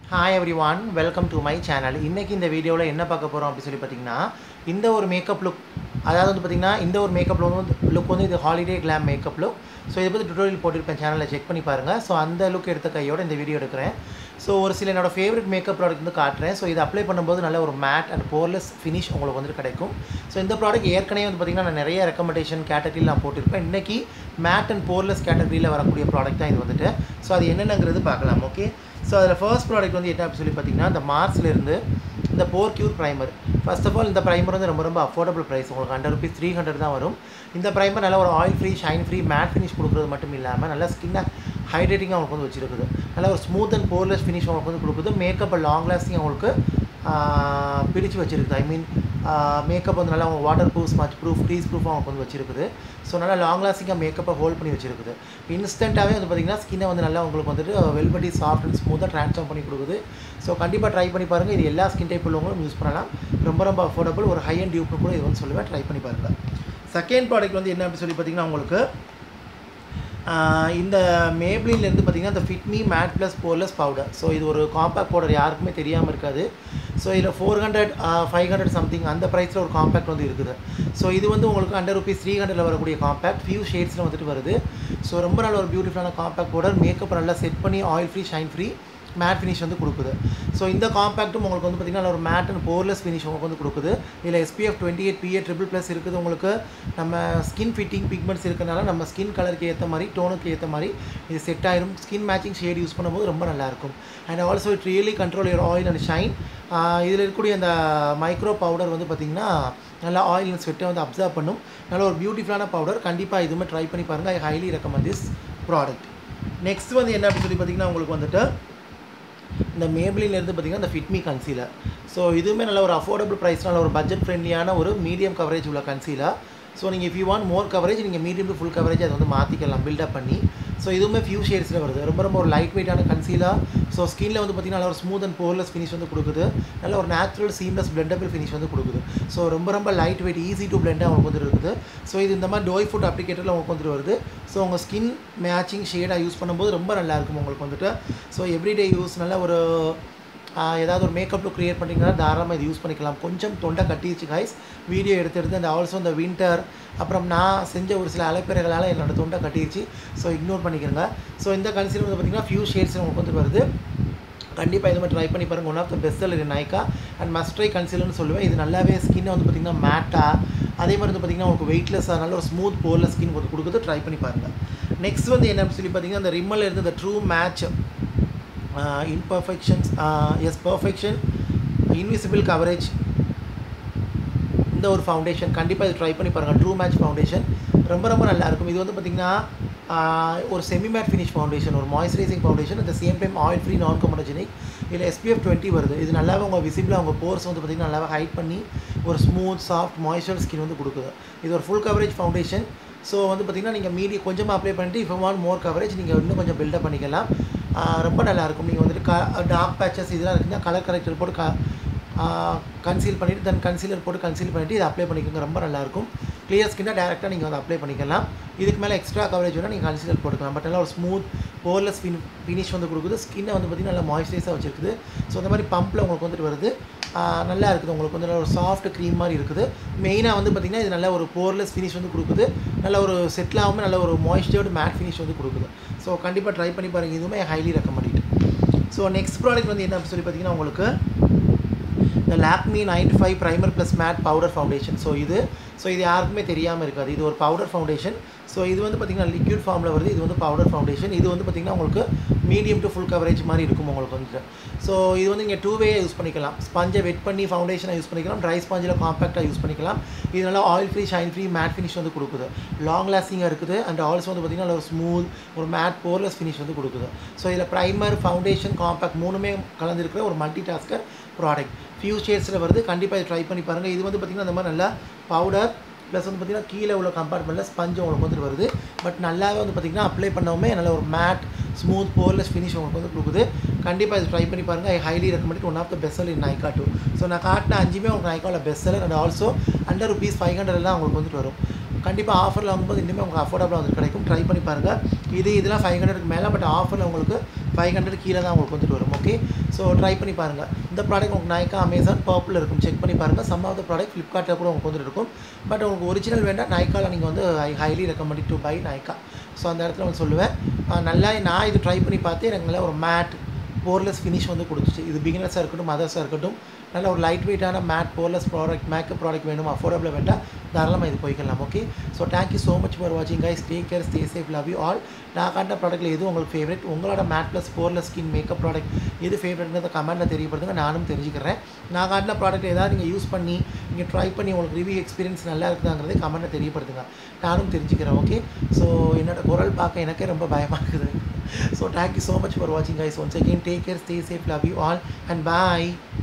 hi everyone welcome to my channel இன்றைக்கி இந்த வீடியோவில் என்ன பார்க்க போகிறோம் அப்படின்னு சொல்லி பார்த்தீங்கன்னா இந்த ஒரு மேக்கப் லுக் அதாவது வந்து பார்த்திங்கன்னா இந்த ஒரு மேக்கப் வந்து லுக் வந்து இது holiday glam makeup look so இதை பற்றி டுட்டோரியல் போட்டிருப்பேன் சேனலில் செக் பண்ணி பாருங்கள் ஸோ அந்த லுக் எடுத்த கையோட இந்த வீடியோ எடுக்கிறேன் ஸோ ஒரு சில என்னோட ஃபேவரட் மேக்கப் ப்ராடக்ட் வந்து காட்டுறேன் ஸோ இது அப்ளை பண்ணும்போது நல்ல ஒரு மேட் அண்ட் போர்லெஸ் ஃபினிஷ் உங்களுக்கு வந்துட்டு கிடைக்கும் ஸோ இந்த ப்ராடக்ட் ஏற்கனவே வந்து பார்த்திங்கன்னா நான் நிறைய ரெக்கமெண்டேஷன் கேட்டகரியில் நான் போட்டிருப்பேன் இன்றைக்கி மேட் அண்ட் போர்லெஸ் கேட்டகரியில் வரக்கூடிய ப்ராடக்ட் தான் இது வந்துட்டு ஸோ அது என்னென்னங்கிறது பார்க்கலாம் ஓகே ஸோ அதில் ஃபர்ஸ்ட் ப்ராடக்ட் வந்து என்ன அப்படின்னு சொல்லி பார்த்தீங்கன்னா இந்த மார்க்ஸ்லேருந்து இந்த pore cure primer first of all இந்த ப்ரைமர் வந்து ரொம்ப ரொம்ப அஃபோர்டபுள் ப்ரைஸ் உங்களுக்கு ஹண்ட்ரட் ருபீஸ் த்ரீ ஹண்ட்ரட் தான் வரும் இந்த ப்ரைமர் நல்ல ஒரு oil free shine free matte finish கொடுக்குறது மட்டும் இல்லாமல் நல்லா ஸ்கின்னை ஹைட்ரேட்டிங்காக உங்களுக்கு வந்து வச்சிருக்குது நல்ல ஒரு ஸ்மூத் அண்ட் போர்லெஸ் ஃபினிஷ் உங்களுக்கு வந்து கொடுக்குது மேக்கப் லாங் லாஸ்டிங் உங்களுக்கு பிடிச்சு வச்சிருக்குது ஐ மீன் மேக்கப் வந்து நல்லா வாட்டர் ப்ரூஃப் ஸ்மச் ப்ரூஃப் ப்ரீஸ் ப்ரூஃபாக அவங்க வந்து வச்சிருக்குது ஸோ நல்லா லாங் லாஸ்டிங்காக மேக்கப்பை ஹோல்ட் பண்ணி வச்சிருக்குது இன்ஸ்டண்ட்டாகவே வந்து பார்த்திங்கன்னா ஸ்கின்னை வந்து நல்லா உங்களுக்கு வந்துட்டு வெல்பட்டி சாஃப்ட் அண்ட் ஸ்மூத்தாக ட்ரான்ஸ்ஃபார்ம் பண்ணி கொடுக்குது ஸோ கண்டிப்பாக ட்ரை பண்ணி பாருங்கள் இது எல்லா ஸ்கின் டைப் உள்ளவங்களும் யூஸ் பண்ணலாம் ரொம்ப ரொம்ப அஃபோர்டபுள் ஒரு ஹை அண்ட் டியூப்னு கூட இது வந்து சொல்லுவேன் ட்ரை பண்ணி பாருங்கள் செகண்ட் ப்ராடக்ட் வந்து என்ன அப்படின்னு சொல்லி பார்த்தீங்கன்னா உங்களுக்கு இந்த மேப்ளின்லேருந்து பார்த்தீங்கன்னா இந்த fit me matte plus poreless powder so இது ஒரு காம்பேக்ட் பவுடர் யாருக்குமே தெரியாமல் இருக்காது ஸோ இதில் four hundred five hundred something அந்த ப்ரைஸில் ஒரு காம்பேக்ட் வந்து இருக்குது ஸோ இது வந்து உங்களுக்கு ஹண்ட்ரட் ருபீஸ் த்ரீ ஹண்ட்ரடில் வரக்கூடிய காம்பேக்ட் ஃபியூ ஷேட்ஸில் வந்துட்டு வருது ஸோ ரொம்ப நல்ல ஒரு பியூட்டிஃபுல்லான காம்பேக்ட் பவுடர் மேக்கப் நல்லா செட் பண்ணி oil free shine free matte finish வந்து கொடுக்குது ஸோ இந்த காம்பேக்ட்டும் உங்களுக்கு வந்து பார்த்திங்கன்னா ஒரு மேட் அண்ட் போர்லெஸ் ஃபினிஷ் உங்களுக்கு வந்து கொடுக்குது இதில் SPF twenty eight PA triple plus இருக்குது உங்களுக்கு நம்ம ஸ்கின் ஃபிட்டிங் பிக்மெண்ட்ஸ் இருக்கிறனால நம்ம ஸ்கின் கலருக்கு ஏற்ற மாதிரி டோனுக்கு ஏற்ற மாதிரி இது செட் ஆயிரும் ஸ்கின் மேட்சிங் ஷேட் யூஸ் பண்ணும்போது ரொம்ப நல்லாயிருக்கும் and also it really control your oil and shine இதில் இருக்கக்கூடிய அந்த மைக்ரோ பவுடர் வந்து பார்த்திங்கன்னா நல்லா ஆயில் அண்ட் ஸ்வெட்டை வந்து அப்சர்வ் பண்ணும் நல்ல ஒரு பியூட்டிஃபுல்லான பவுடர் கண்டிப்பாக இதுவுமே ட்ரை பண்ணி பாருங்கள் I highly recommend this product next வந்து என்ன அப்படின்னு சொல்லி பார்த்திங்கன்னா உங்களுக்கு வந்துட்டு இந்த மேபிளிலேருந்து பார்த்திங்கன்னா இந்த ஃபிட்மி கன்சீலர் ஸோ இதுவுமே நல்ல ஒரு அஃபோர்டபுள் ப்ரைஸ் நல்ல ஒரு பட்ஜெட் ஃப்ரெண்ட்லியான ஒரு மீடியம் கவரேஜ் உள்ள கன்சீலர் ஸோ நீங்கள் if you want more coverage நீங்கள் மீடியம் டு ஃபுல் கவரேஜ் அதை வந்து மாற்றிக்கலாம் பில்டப் பண்ணி ஸோ இதுவுமே ஃபியூ ஷேட்ஸில் வருது ரொம்ப ரொம்ப ஒரு லைட் வெயிட்டான கன்சீலர் ஸோ ஸ்கின்னில் வந்து பார்த்திங்கன்னா நல்ல ஒரு ஸ்மூத் அண்ட் போர்லெஸ் ஃபினிஷ் வந்து கொடுக்குது நல்ல ஒரு நேச்சுரல் சீம்லெஸ் பிளெண்டபிள் ஃபினிஷ் வந்து கொடுக்குது ஸோ ரொம்ப ரொம்ப லைட் வெயிட் ஈஸி டு பிளெண்டாக உங்களுக்கு வந்து இருக்குது ஸோ இது இந்த மாதிரி டோய் ஃபுட் அப்ளிகேட்டரில் உங்களுக்கு வந்துட்டு வருது ஸோ உங்கள் ஸ்கின் மேட்சிங் ஷேடாக யூஸ் பண்ணும்போது ரொம்ப நல்லாயிருக்கும் உங்களுக்கு வந்துட்டு ஸோ எவ்ரிடே யூஸ் நல்ல ஒரு ஏதாவது ஒரு மேக்கப் லுக் க்ரியேட் பண்ணிங்கன்னா தாராளமாக இது யூஸ் பண்ணிக்கலாம் கொஞ்சம் தொண்டை கட்டிடுச்சு கைஸ் வீடியோ எடுத்து எடுத்து அந்த ஆல்சோ இந்த வின்டர் அப்புறம் நான் செஞ்ச ஒரு சில அலைப்பறைகளால் என்னோடய தொண்டை கட்டிடுச்சு ஸோ இக்னோர் பண்ணிக்கிறேங்க ஸோ இந்த கன்சீலர் வந்து பார்த்திங்கன்னா ஃபியூ ஷேட்ஸ் உங்களுக்கு வந்து வருது கண்டிப்பாக இது மாதிரி ட்ரை பண்ணி பாருங்கள் one of the best seller Nykaa and must try கன்சீலர்னு சொல்லுவேன் இது நல்லாவே ஸ்கின்னை வந்து பார்த்திங்கன்னா மேட்டாக அதே மாதிரி வந்து பார்த்திங்கன்னா உங்களுக்கு வெயிட்லெஸ்ஸாக நல்ல ஒரு ஸ்மூத் போரில் ஸ்கின் வந்து கொடுக்குது ட்ரை பண்ணி பாருங்கள் நெக்ஸ்ட் வந்து என்ன சொல்லி பார்த்தீங்கன்னா அந்த ரிம்மில் இருந்து இந்த true match imperfections as perfection invisible coverage இந்த ஒரு ஃபவுண்டேஷன் கண்டிப்பாக இது ட்ரை பண்ணி பாருங்கள் ட்ரூ மேட்ச் ஃபவுண்டேஷன் ரொம்ப ரொம்ப நல்லாயிருக்கும் இது வந்து பார்த்திங்கன்னா ஒரு செமி மேட் ஃபினிஷ் ஃபவுண்டேஷன் ஒரு moisturising foundation at the same time oil free non comedogenic இதில் எஸ்பிஎஃப் டுவெண்ட்டி வருது இது நல்லாவே உங்கள் விசிபிளாக உங்கள் போர்ஸ் வந்து பார்த்திங்கன்னா நல்லாவே ஹைட் பண்ணி ஒரு ஸ்மூத் சாஃப்ட் மாய்ஸ்சர் ஸ்கின் வந்து கொடுக்குது இது ஒரு ஃபுல் கவரேஜ் ஃபவுண்டேஷன் ஸோ வந்து பார்த்திங்கன்னா நீங்கள் மீடியம் கொஞ்சமாக அப்ளை பண்ணிட்டு இப்போ வான் மோர் கவரேஜ் நீங்கள் இன்னும் கொஞ்சம் பில்டப் பண்ணிக்கலாம் ரொம்ப நல்லாயிருக்கும் நீங்கள் வந்துட்டு க டார்க் பேச்சஸ் இதெல்லாம் இருக்குன்னா கலர் கரெக்டர் போட்டு க கன்சீல் பண்ணிவிட்டு தென் கன்சீலர் போட்டு கன்சீல் பண்ணிவிட்டு இதை அப்ளை பண்ணிக்கோங்க ரொம்ப நல்லாயிருக்கும் கிளியர் ஸ்கின்னாக டேரெக்டாக நீங்கள் வந்து அப்ளை பண்ணிக்கலாம் இதுக்கு மேலே எக்ஸ்ட்ரா கவரேஜ் வேணால் நீங்கள் கன்சீலர் போட்டுக்கலாம் பட் நல்லா ஒரு ஸ்மூத் போர்லெஸ் ஃபின் ஃபினிஷ் வந்து கொடுக்குது ஸ்கின்னை வந்து பார்த்திங்கன்னா நல்லா மாய்ஸ்சரைஸாக வச்சிருக்குது ஸோ இந்த மாதிரி பம்பில் உங்களுக்கு வந்துட்டு வருது நல்லா இருக்குது உங்களுக்கு வந்து நல்ல ஒரு சாஃப்ட் க்ரீம் மாதிரி இருக்குது மெயினாக வந்து பார்த்திங்கன்னா இது நல்ல ஒரு போர்லெஸ் ஃபினிஷ் வந்து கொடுக்குது நல்ல ஒரு செட்டில் ஆகாமல் நல்ல ஒரு மாய்ஸ்சர்டு மேட் ஃபினிஷ் வந்து கொடுக்குது ஸோ கண்டிப்பாக ட்ரை பண்ணி பாருங்கள் இதுவுமே highly recommend so next product வந்து என்ன சொல்லி பார்த்தீங்கன்னா உங்களுக்கு இந்த Lakme ninety five primer plus matte powder foundation so இது ஸோ இது யாருக்குமே தெரியாமல் இருக்காது இது ஒரு பவுடர் ஃபவுண்டேஷன் ஸோ இது வந்து பார்த்திங்கன்னா லிக்யூட் ஃபார்மில் வருது இது வந்து பவுடர் ஃபவுண்டேஷன் இது வந்து பார்த்திங்கன்னா உங்களுக்கு மீடியம் டு ஃபுல் கவரேஜ் மாதிரி இருக்கும் உங்களுக்கு வந்துட்டு ஸோ இது வந்து நீங்கள் டூ வே யூஸ் பண்ணிக்கலாம் ஸ்பஞ்சை வெட் பண்ணி ஃபவுண்டேஷனை யூஸ் பண்ணிக்கலாம் ட்ரை ஸ்பாஞ்சில் காம்பேக்டாக யூஸ் பண்ணிக்கலாம் இது நல்லா oil free shine free matte finish வந்து கொடுக்குது லாங் லாஸ்டிங்காக இருக்குது அண்ட் ஆல்சோ வந்து பார்த்திங்கன்னா ஒரு ஸ்மூத் ஒரு மேட் போர்லெஸ் ஃபினிஷ் வந்து கொடுக்குது ஸோ இதில் ப்ரைமர் ஃபவுண்டேஷன் காம்பேக்ட் மூணுமே கலந்துருக்கிற ஒரு மல்டி டாஸ்கர் ப்ராடக்ட் ஃபியூ ஷேட்ஸில் வருது கண்டிப்பாக இது ட்ரை பண்ணி பாருங்கள் இது வந்து பார்த்திங்கன்னா அந்த மாதிரி நல்லா பவுடர் ப்ளஸ் வந்து பார்த்திங்கன்னா கீழே உள்ள கம்பார்ட்மெண்ட்டில் ஸ்பஞ்சு உங்களுக்கு வந்துட்டு வருது பட் நல்லாவே வந்து பார்த்திங்கன்னா அப்ளை பண்ணவுமே நல்ல ஒரு மேட் ஸ்மூத் போர்லெஸ் ஃபினிஷ் உங்களுக்கு வந்து கொடுக்குது கண்டிப்பாக இது ட்ரை பண்ணி பாருங்கள் I highly recommend one of the best in Nykaa too so நான் காட்டின அஞ்சுமே உங்களுக்கு நைக்காவில் best seller and also under rupees five ஹண்ட்ரட்லாம் உங்களுக்கு வந்துட்டு வரும் கண்டிப்பாக ஆஃபரில் வாங்கும்போது இன்னுமே உங்களுக்கு அஃபோர்டபுளாக வந்து கிடைக்கும் ட்ரை பண்ணி பாருங்கள் இது இதெல்லாம் ஃபைவ் ஹண்ட்ரடுக்கு மேலே பட் ஆஃபரில் உங்களுக்கு ஃபைவ் ஹண்ட்ரட் கீழே தான் உங்களுக்கு வந்துட்டு வரும் ஓகே ஸோ ட்ரை பண்ணி பாருங்கள் இந்த ப்ராடக்ட் உங்களுக்கு நைக்கா அமேசான் பர்பிள் இருக்கும் செக் பண்ணி பாருங்கள் சம் ஆஃப் த ப்ராடக்ட் ஃப்ளிப்கார்ட்டில் கூட உங்களுக்கு வந்துட்டு இருக்கும் பட் உங்களுக்கு ஒரிஜினல் வேண்டாம் நைக்காவில் நீங்கள் வந்து I highly recommend to buy Nykaa so அந்த இடத்துல உங்களுக்கு சொல்லுவேன் ஆஹ் நல்லா நான் இது ட்ரை பண்ணி பார்த்து எனக்கு நல்லா ஒரு மேட் போர்லெஸ் ஃபினிஷ் வந்து கொடுத்துச்சு இது பிகினர்ஸாக இருக்கட்டும் மதர்ஸாக இருக்கட்டும் நல்ல ஒரு லைட் வெயிட்டான matte poreless product makeup product வேணும் அஃபோர்டபுளாக வேண்டாம் தாராளமாக இது போய்க்கலாம் okay so thank you so much for வாட்சிங் guys take care stay safe love you all நான் காட்டின ப்ராடக்ட்டில் எது உங்களுக்கு ஃபேவரட் உங்களோட matte plus poreless skin makeup product எது ஃபேவரட்ன்றத கமெண்ட்டில் தெரியப்படுத்துங்க நானும் தெரிஞ்சுக்கிறேன் நான் காட்டின ப்ராடக்ட் ஏதாவது நீங்கள் யூஸ் பண்ணி நீங்கள் ட்ரை பண்ணி உங்களுக்கு ரிவ்யூ எக்ஸ்பீரியன்ஸ் நல்லா இருக்குதாங்கிறதை கமெண்ட்டில் தெரியப்படுத்துங்க நானும் தெரிஞ்சுக்கிறேன் ஓகே ஸோ என்னோட குரல் பார்க்க எனக்கே ரொம்ப பயமாக இருக்குது so thank you so much for வாட்சிங் guys once again take care stay safe love you all and bye